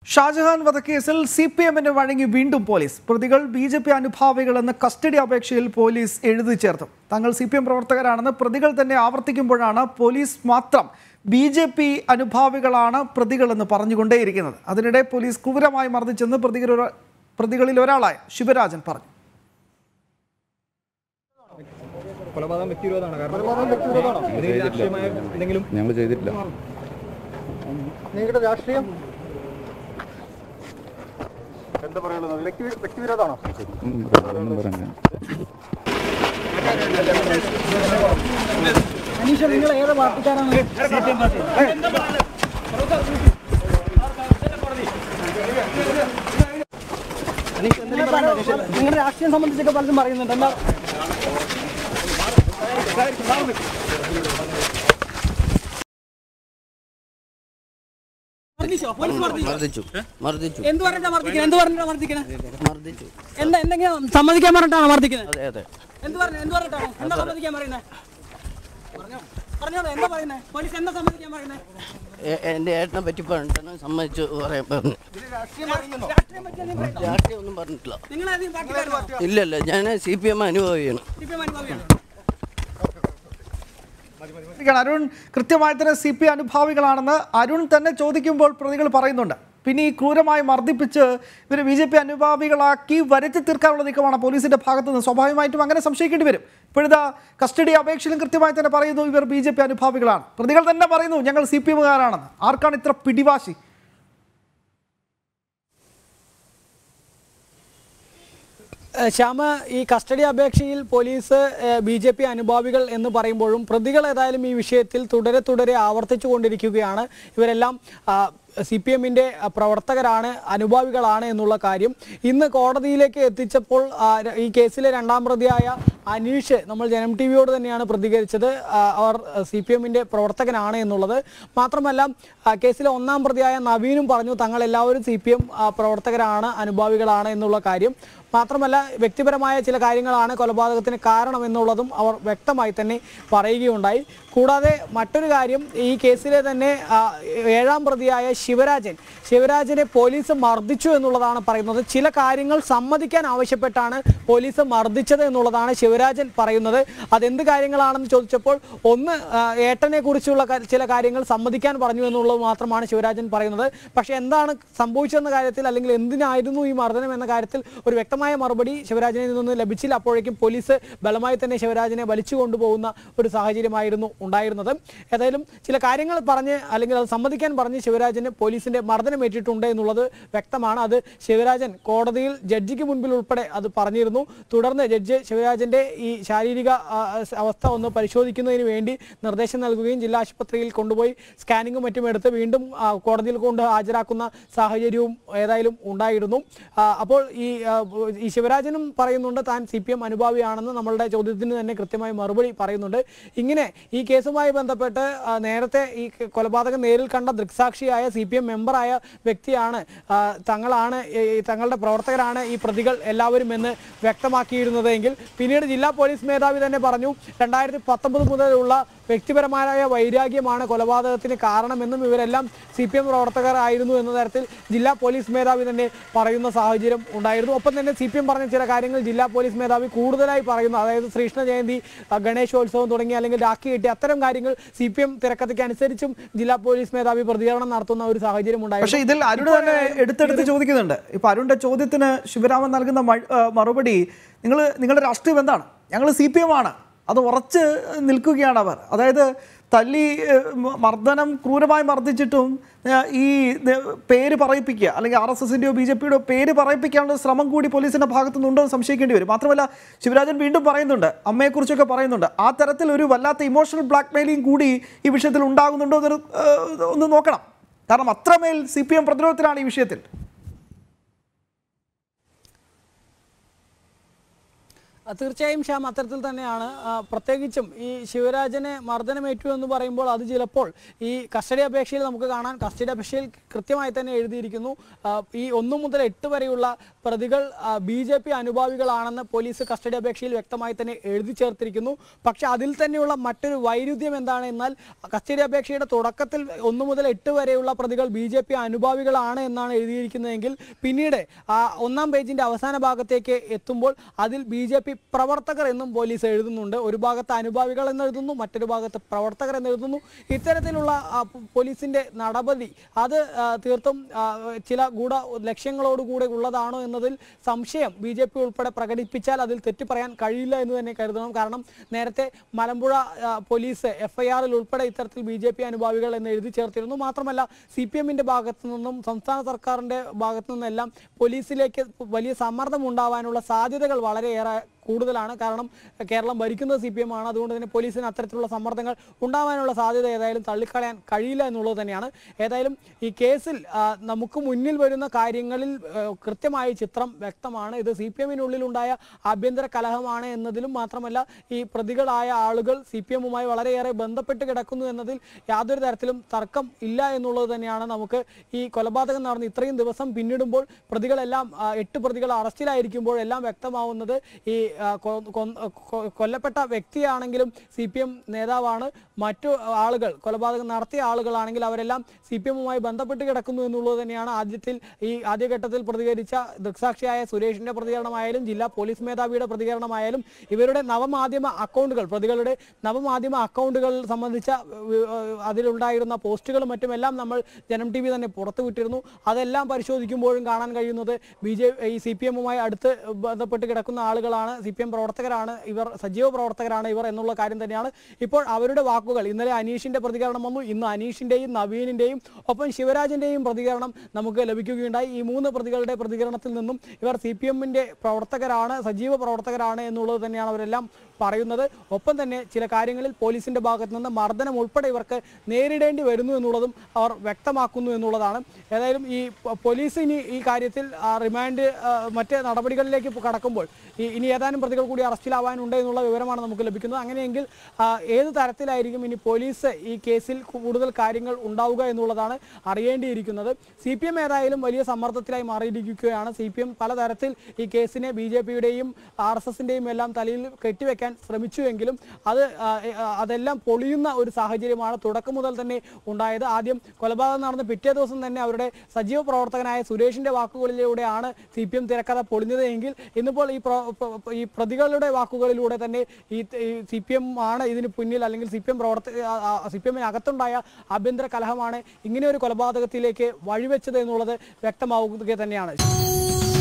ഷാജഹാൻ വധക്കേസിൽ C P എമ്മിന് വഴങ്ങി വീണ്ടും പോലീസ് പ്രതികൾ ബി ജെ പി അനുഭാവികളെന്ന് കസ്റ്റഡി അപേക്ഷയിൽ പോലീസ് എഴുതി ചേർത്തു തങ്ങൾ സി പി എം പ്രവർത്തകരാണെന്ന് പ്രതികൾ തന്നെ ആവർത്തിക്കുമ്പോഴാണ് പോലീസ് മാത്രം ബി ജെ പി അനുഭാവികളാണ് പ്രതികളെന്ന് പറഞ്ഞുകൊണ്ടേയിരിക്കുന്നത് അതിനിടെ പോലീസ് ക്രൂരമായി മർദ്ദിച്ചെന്ന് പ്രതികൾ പ്രതികളിൽ ഒരാളായ ശിവരാജൻ പറഞ്ഞു കൊലപാതകം വ്യക്തിവിരോധമാണ് കാരണം ഇതിൽ രാഷ്ട്രീയമായ എന്തെങ്കിലും ഞങ്ങൾ ചെയ്തിട്ടില്ല നിങ്ങളുടെ രാഷ്ട്രീയം എന്താ പറയുള്ളത് വ്യക്തി വ്യക്തിവിരോധമാണോ ഉം, ഒന്നും പറഞ്ഞില്ല. അനീഷ നിങ്ങൾ ഏത് പാർട്ടിക്കാരാണ് നിങ്ങളുടെ രാഷ്ട്രീയം സംബന്ധിച്ചൊക്കെ പലതും പറയുന്നുണ്ട് എന്താ മർദ്ദിച്ചോ? പോലീസ് മർദ്ദിച്ചോ? മർദ്ദിച്ചു മർദ്ദിച്ചു എന്ത് പറഞ്ഞിട്ടാ മർദ്ദിക്കണേ എന്ത് പറഞ്ഞിട്ടാ മർദ്ദിക്കണേ മർദ്ദിച്ചു എന്താ എന്തെങ്കിലും സമ്മതിക്കാൻ പറഞ്ഞിട്ടാണോ മർദ്ദിക്കുന്നത് അതെ അതെ എന്ത് പറഞ്ഞു എന്ത് പറഞ്ഞിട്ടാണോ എന്താ സമ്മതിക്കാൻ പറയുന്നത് പറഞ്ഞോളൂ എന്താ പറയുന്നത് പോലീസ് എന്താ സമ്മതിക്കാൻ പറയുന്നത് എ- എന്റെ ഏട്ടനെ പറ്റി പറഞ്ഞിട്ടാണ് സമ്മതിച്ചു പറയാൻ പറഞ്ഞു രാഷ്ട്രീയം പറ്റി എന്തെങ്കിലും പറയുന്നോ? രാഷ്ട്രീയം ഒന്നും പറഞ്ഞിട്ടില്ല നിങ്ങൾ ഏതെങ്കിലും പാർട്ടിക്കാരനോ ഇല്ല ഇല്ല ഞാൻ സി പി എം അനുഭവിയാണ് സി പി എം അനുഭാവിയാണോ ഇരിക്കുകയാണ്. അരുൺ കൃത്യമായി തന്നെ സി പി അനുഭാവികളാണെന്ന് അരുൺ തന്നെ ചോദിക്കുമ്പോൾ പ്രതികൾ പറയുന്നുണ്ട് പിന്നെ ഈ ക്രൂരമായി മർദ്ദിപ്പിച്ച് ഇവർ ബി ജെ പി അനുഭാവികളാക്കി വരുത്തി തീർക്കാനുള്ള നീക്കമാണ് പോലീസിന്റെ ഭാഗത്തു നിന്ന് സ്വാഭാവികമായിട്ടും അങ്ങനെ സംശയിക്കേണ്ടി വരും ഇപ്പോഴിതാ കസ്റ്റഡി അപേക്ഷയിലും കൃത്യമായി തന്നെ പറയുന്നു ഇവർ ബി ജെ പി അനുഭാവികളാണ് പ്രതികൾ തന്നെ പറയുന്നു ഞങ്ങൾ സി പി എമ്മുകാരാണെന്ന് ആർക്കാണ് ഇത്ര പിടിവാശി ഏഹ് ശ്യാമ ഈ കസ്റ്റഡി അപേക്ഷയിൽ പോലീസ് ബി ജെ പി അനുഭാവികൾ എന്ന് പറയുമ്പോഴും പ്രതികൾ ഏതായാലും ഈ വിഷയത്തിൽ തുടരെ തുടരെ ആവർത്തിച്ചു കൊണ്ടിരിക്കുകയാണ് ഇവരെല്ലാം സി പി എമ്മിൻ്റെ പ്രവർത്തകരാണ് അനുഭാവികളാണ് എന്നുള്ള കാര്യം ഇന്ന് കോടതിയിലേക്ക് എത്തിച്ചപ്പോൾ ആ, ര- ഈ കേസിലെ രണ്ടാം പ്രതിയായ അനീഷ് നമ്മൾ ജനം ടി വിയോട് തന്നെയാണ് പ്രതികരിച്ചത് ആ, അവർ സി പി എമ്മിൻ്റെ പ്രവർത്തകനാണ് എന്നുള്ളത് മാത്രമല്ല ആ, കേസിലെ ഒന്നാം പ്രതിയായ നവീനും പറഞ്ഞു തങ്ങൾ എല്ലാവരും സി പി എം പ്രവർത്തകരാണ് അനുഭാവികളാണ് എന്നുള്ള കാര്യം മാത്രമല്ല വ്യക്തിപരമായ ചില കാര്യങ്ങളാണ് കൊലപാതകത്തിന് കാരണം എന്നുള്ളതും അവർ വ്യക്തമായി തന്നെ പറയുകയുണ്ടായി കൂടാതെ മറ്റൊരു കാര്യം ഈ കേസിലെ തന്നെ ആ, ഏഴാം പ്രതിയായ ശിവരാജൻ ശിവരാജനെ പോലീസ് മർദ്ദിച്ചു എന്നുള്ളതാണ് പറയുന്നത് ചില കാര്യങ്ങൾ സമ്മതിക്കാൻ ആവശ്യപ്പെട്ടാണ് പോലീസ് മർദ്ദിച്ചത് എന്നുള്ളതാണ് ശിവരാജൻ പറയുന്നത് അതെന്ത് കാര്യങ്ങളാണെന്ന് ചോദിച്ചപ്പോൾ ഒന്ന് ആ, ഏട്ടനെ കുറിച്ചുള്ള ക- ചില കാര്യങ്ങൾ സമ്മതിക്കാൻ പറഞ്ഞു എന്നുള്ളത് മാത്രമാണ് ശിവരാജൻ പറയുന്നത് പക്ഷേ എന്താണ് സംഭവിച്ചതെന്ന കാര്യത്തിൽ അല്ലെങ്കിൽ എന്തിനായിരുന്നു ഈ മർദ്ദനം എന്ന കാര്യത്തിൽ ഒരു വ്യക്തമായ മറുപടി ശിവരാജനിൽ നിന്ന് ലഭിച്ചില്ല അപ്പോഴേക്കും പോലീസ് ബലമായി തന്നെ ശിവരാജനെ വലിച്ചു കൊണ്ടുപോകുന്ന ഒരു സാഹചര്യമായിരുന്നു ഉണ്ടായിരുന്നത് ഏതായാലും ചില കാര്യങ്ങൾ പറഞ്ഞ് അല്ലെങ്കിൽ അത് സമ്മതിക്കാൻ പറഞ്ഞ് ശിവരാജന് പോലീസിന്റെ മർദ്ദനം ഏറ്റിട്ടുണ്ട് എന്നുള്ളത് വ്യക്തമാണ് അത് ശിവരാജൻ കോടതിയിൽ ജഡ്ജിക്ക് മുൻപിൽ ഉൾപ്പെടെ അത് പറഞ്ഞിരുന്നു തുടർന്ന് ജഡ്ജ് ശിവരാജന്റെ ഈ ശാരീരിക ആ, അവസ്ഥ ഒന്ന് പരിശോധിക്കുന്നതിന് വേണ്ടി നിർദ്ദേശം നൽകുകയും ജില്ലാ ആശുപത്രിയിൽ കൊണ്ടുപോയി സ്കാനിങ്ങും മറ്റും എടുത്ത് വീണ്ടും ആ, കോടതിയിൽ കൊണ്ട് ഹാജരാക്കുന്ന സാഹചര്യവും ഏതായാലും ഉണ്ടായിരുന്നു ആ, അപ്പോൾ ഈ ആ, ഈ ശിവരാജനും പറയുന്നുണ്ട് താൻ സി പി എം അനുഭാവിയാണെന്ന് നമ്മളുടെ ചോദ്യത്തിന് തന്നെ കൃത്യമായി മറുപടി പറയുന്നുണ്ട് ഇങ്ങനെ ഈ കേസുമായി ബന്ധപ്പെട്ട് ആ, നേരത്തെ ഈ കൊലപാതകം നേരിൽ കണ്ട ദൃക്സാക്ഷിയായ സി പി എം മെമ്പറായ വ്യക്തിയാണ് ആ, തങ്ങളാണ് ഈ തങ്ങളുടെ പ്രവർത്തകരാണ് ഈ പ്രതികൾ എല്ലാവരും എന്ന് വ്യക്തമാക്കിയിരുന്നത് എങ്കിൽ പിന്നീട് ജില്ലാ പോലീസ് മേധാവി തന്നെ പറഞ്ഞു രണ്ടായിരത്തി പത്തൊമ്പത് മുതലുള്ള വ്യക്തിപരമായ വൈരാഗ്യമാണ് കൊലപാതകത്തിന് കാരണമെന്നും ഇവരെല്ലാം സി പി എം പ്രവർത്തകരായിരുന്നു എന്ന തരത്തിൽ ജില്ലാ പോലീസ് മേധാവി തന്നെ പറയുന്ന സാഹചര്യം ഉണ്ടായിരുന്നു ഒപ്പം തന്നെ സി പി എം പറഞ്ഞ ചില കാര്യങ്ങൾ ജില്ലാ പോലീസ് മേധാവി കൂടുതലായി പറയുന്നു അതായത് ശ്രീകൃഷ്ണ ജയന്തി ആ, ഗണേശോത്സവം തുടങ്ങി അല്ലെങ്കിൽ രാഖി കെട്ടി അത്തരം കാര്യങ്ങൾ സി പി എം തിരക്കഥയ്ക്ക് അനുസരിച്ചും ജില്ലാ പോലീസ് മേധാവി പ്രതികരണം നടത്തുന്ന ഒരു സാഹചര്യം പക്ഷേ ഉണ്ടായിരുന്നു ഇതിൽ അരുൺ തന്നെ എടുത്തെടുത്ത് ചോദിക്കുന്നുണ്ട് ഇപ്പൊ അരുണിന്റെ ചോദ്യത്തിന് ശിവരാമൻ നൽകുന്ന മ- ആ, മറുപടി നിങ്ങൾ നിങ്ങളുടെ രാഷ്ട്രീയം എന്താണ് ഞങ്ങൾ സി പി എം ആണ് അത് ഉറച്ച് നിൽക്കുകയാണ് അവർ അതായത് തല്ലി ഏഹ്, മ- മർദ്ദനം ക്രൂരമായി മർദ്ദിച്ചിട്ടും ഏഹ്, ഈ ന- പേര് പറയിപ്പിക്കുക അല്ലെങ്കിൽ ആർ എസ് എസിൻ്റെയോ ബി ജെ പിയുടെയോ പേര് പറയിപ്പിക്കാനുള്ള ശ്രമം കൂടി പോലീസിന്റെ ഭാഗത്തു നിന്നുണ്ടോ എന്ന് സംശയിക്കേണ്ടി വരും മാത്രമല്ല ശിവരാജൻ വീണ്ടും പറയുന്നുണ്ട് അമ്മയെക്കുറിച്ചൊക്കെ പറയുന്നുണ്ട് ആ തരത്തിൽ ഒരു വല്ലാത്ത ഇമോഷണൽ ബ്ലാക്ക് മെയിലിംഗ് കൂടി ഈ വിഷയത്തിൽ ഉണ്ടാകുന്നുണ്ടോ എന്നൊരു ഏഹ്, ഒന്ന് നോക്കണം കാരണം അത്രമേൽ സി പി എം പ്രതിരോധത്തിലാണ് ഈ വിഷയത്തിൽ ആ, തീർച്ചയായും ശ്യാം അത്തരത്തിൽ തന്നെയാണ് ആ, പ്രത്യേകിച്ചും ഈ ശിവരാജനെ മർദ്ദനമേറ്റു എന്ന് പറയുമ്പോൾ അത് ചിലപ്പോൾ ഈ കസ്റ്റഡി അപേക്ഷയിൽ നമുക്ക് കാണാൻ കസ്റ്റഡി അപേക്ഷയിൽ കൃത്യമായി തന്നെ എഴുതിയിരിക്കുന്നു ആ, ഈ ഒന്നു മുതൽ എട്ട് വരെയുള്ള പ്രതികൾ ബി ജെ പി അനുഭാവികളാണെന്ന് പോലീസ് കസ്റ്റഡി അപേക്ഷയിൽ വ്യക്തമായി തന്നെ എഴുതി ചേർത്തിരിക്കുന്നു പക്ഷെ അതിൽ തന്നെയുള്ള മറ്റൊരു വൈരുദ്ധ്യം എന്താണ് എന്നാൽ കസ്റ്റഡി അപേക്ഷയുടെ തുടക്കത്തിൽ ഒന്നു മുതൽ എട്ട് വരെയുള്ള പ്രതികൾ ബി ജെ പി അനുഭാവികളാണ് എന്നാണ് എഴുതിയിരിക്കുന്നതെങ്കിൽ പിന്നീട് ആ ഒന്നാം പേജിന്റെ അവസാന ഭാഗത്തേക്ക് എത്തുമ്പോൾ അതിൽ ബി ജെ പി പ്രവർത്തകർ എന്നും പോലീസ് എഴുതുന്നുണ്ട് ഒരു ഭാഗത്ത് അനുഭാവികൾ എന്ന് എഴുതുന്നു മറ്റൊരു ഭാഗത്ത് പ്രവർത്തകർ എന്ന് എഴുതുന്നു ഇത്തരത്തിലുള്ള ആ, പ് പോലീസിന്റെ നടപടി അത് ആ, തീർത്തും ആ, ചില ഗൂഢ ലക്ഷ്യങ്ങളോടുകൂടെ ഉള്ളതാണോ എന്നതിൽ സംശയം ബി ജെ പി ഉൾപ്പെടെ പ്രകടിപ്പിച്ചാൽ അതിൽ തെറ്റു പറയാൻ കഴിയില്ല എന്ന് തന്നെ കരുതണം കാരണം നേരത്തെ മലമ്പുഴ ആ, പോലീസ് എഫ്ഐആറിൽ ഉൾപ്പെടെ ഇത്തരത്തിൽ ബി ജെ പി അനുഭാവികൾ എന്ന് എഴുതി ചേർത്തിരുന്നു മാത്രമല്ല സി പി എമ്മിന്റെ ഭാഗത്തു നിന്നും സംസ്ഥാന സർക്കാരിന്റെ ഭാഗത്തു നിന്നെല്ലാം പോലീസിലേക്ക് വലിയ സമ്മർദ്ദം ഉണ്ടാവാനുള്ള സാധ്യതകൾ വളരെയേറെ കൂടുതലാണ് കാരണം കേരളം ഭരിക്കുന്നത് സി പി എം ആണ് അതുകൊണ്ട് തന്നെ പോലീസിന് അത്തരത്തിലുള്ള സമ്മർദ്ദങ്ങൾ ഉണ്ടാവാനുള്ള സാധ്യത ഏതായാലും തള്ളിക്കളയാൻ കഴിയില്ല എന്നുള്ളത് തന്നെയാണ് ഏതായാലും ഈ കേസിൽ ആ, നമുക്ക് മുന്നിൽ വരുന്ന കാര്യങ്ങളിൽ ആ, കൃത്യമായ ചിത്രം വ്യക്തമാണ് ഇത് സി പി എമ്മിനുള്ളിലുണ്ടായ ആഭ്യന്തര കലഹമാണ് എന്നതിലും മാത്രമല്ല ഈ പ്രതികളായ ആളുകൾ സി പി എമ്മുമായി വളരെയേറെ ബന്ധപ്പെട്ട് കിടക്കുന്നു എന്നതിൽ യാതൊരു തരത്തിലും തർക്കം ഇല്ല എന്നുള്ളത് തന്നെയാണ് നമുക്ക് ഈ കൊലപാതകം നടന്ന് ഇത്രയും ദിവസം പിന്നിടുമ്പോൾ പ്രതികളെല്ലാം ആ, എട്ട് പ്രതികൾ അറസ്റ്റിലായിരിക്കുമ്പോൾ എല്ലാം വ്യക്തമാവുന്നത് ഈ ആ, കൊ- കൊ- കൊ- കൊല്ലപ്പെട്ട വ്യക്തിയാണെങ്കിലും സി പി എം നേതാവാണ് മറ്റു ആളുകൾ കൊലപാതകം നടത്തിയ ആളുകളാണെങ്കിൽ അവരെല്ലാം സി പി എമ്മുമായി ബന്ധപ്പെട്ട് കിടക്കുന്നു എന്നുള്ളത് തന്നെയാണ് ആദ്യത്തിൽ ഈ ആദ്യഘട്ടത്തിൽ പ്രതികരിച്ച ദൃക്സാക്ഷിയായ സുരേഷിന്റെ പ്രതികരണമായാലും ജില്ലാ പോലീസ് മേധാവിയുടെ പ്രതികരണമായാലും ഇവരുടെ നവമാധ്യമ അക്കൗണ്ടുകൾ പ്രതികളുടെ നവമാധ്യമ അക്കൗണ്ടുകൾ സംബന്ധിച്ച ഏഹ്, അതിലുണ്ടായിരുന്ന പോസ്റ്റുകളും മറ്റുമെല്ലാം നമ്മൾ ജനം ടി വി തന്നെ പുറത്തുവിട്ടിരുന്നു അതെല്ലാം പരിശോധിക്കുമ്പോഴും കാണാൻ കഴിയുന്നത് ബി ജെ ഈ സി പി എമ്മുമായി അടുത്ത് ബന്ധപ്പെട്ട് കിടക്കുന്ന ആളുകളാണ് സി പി എം പ്രവർത്തകരാണ് ഇവർ സജീവ പ്രവർത്തകരാണ് ഇവർ എന്നുള്ള കാര്യം തന്നെയാണ് ഇപ്പോൾ അവരുടെ വാക്കുകൾ ഇന്നലെ അനീഷിന്റെ പ്രതികരണം വന്നു ഇന്ന് അനീഷിന്റെയും നവീനിന്റെയും ഒപ്പം ശിവരാജന്റെയും പ്രതികരണം നമുക്ക് ലഭിക്കുകയുണ്ടായി ഈ മൂന്ന് പ്രതികളുടെ പ്രതികരണത്തിൽ നിന്നും ഇവർ സി പി എമ്മിന്റെ പ്രവർത്തകരാണ് സജീവ പ്രവർത്തകരാണ് എന്നുള്ളത് തന്നെയാണ് അവരെല്ലാം പറയുന്നത് ഒപ്പം തന്നെ ചില കാര്യങ്ങളിൽ പോലീസിന്റെ ഭാഗത്ത് നിന്ന് മർദ്ദനം ഉൾപ്പെടെ ഇവർക്ക് നേരിടേണ്ടി വരുന്നു എന്നുള്ളതും അവർ വ്യക്തമാക്കുന്നു എന്നുള്ളതാണ് ഏതായാലും ഈ പ- പോലീസ് ഇനി ഈ കാര്യത്തിൽ ആ, റിമാൻഡ് ആ, മറ്റ് നടപടികളിലേക്ക് ഇപ്പോൾ കടക്കുമ്പോൾ ഈ ഇനി ഏതാനും പ്രതികൾ കൂടി അറസ്റ്റിലാവാനുണ്ട് എന്നുള്ള വിവരമാണ് നമുക്ക് ലഭിക്കുന്നത് അങ്ങനെയെങ്കിൽ ആ, ഏത് തരത്തിലായിരിക്കും ഇനി പോലീസ് ഈ കേസിൽ കൂടുതൽ കാര്യങ്ങൾ ഉണ്ടാവുക എന്നുള്ളതാണ് അറിയേണ്ടിയിരിക്കുന്നത് സി പി എം ഏതായാലും വലിയ സമ്മർദ്ദത്തിലായി മാറിയിരിക്കുകയാണ് സി പി എം പലതരത്തിൽ ഈ കേസിനെ ബി ജെ പിയുടെയും ആർ എസ് എസിന്റെയും എല്ലാം തലയിൽ കെട്ടിവെക്കാൻ ശ്രമിച്ചുവെങ്കിലും അത് ആ, ആ, അതെല്ലാം പൊളിയുന്ന ഒരു സാഹചര്യമാണ് തുടക്കം മുതൽ തന്നെ ഉണ്ടായത് ആദ്യം കൊലപാതകം നടന്ന പിറ്റേ ദിവസം തന്നെ അവരുടെ സജീവ പ്രവർത്തകനായ സുരേഷിന്റെ വാക്കുകളിലൂടെയാണ് സി പി എം തിരക്കഥ പൊളിഞ്ഞത് എങ്കിൽ ഇന്നിപ്പോൾ ഈ പ്ര- പ്ര- ഈ പ്രതികളുടെ വാക്കുകളിലൂടെ തന്നെ ഈ സി പി എം ആണ് ഇതിന് പിന്നിൽ അല്ലെങ്കിൽ സി പി എം പ്രവർത്ത സി പി എമ്മിനകത്തുണ്ടായ ആഭ്യന്തര കലഹമാണ് ഇങ്ങനെ ഒരു കൊലപാതകത്തിലേക്ക് വഴിവെച്ചത് എന്നുള്ളത് വ്യക്തമാവുക തന്നെയാണ്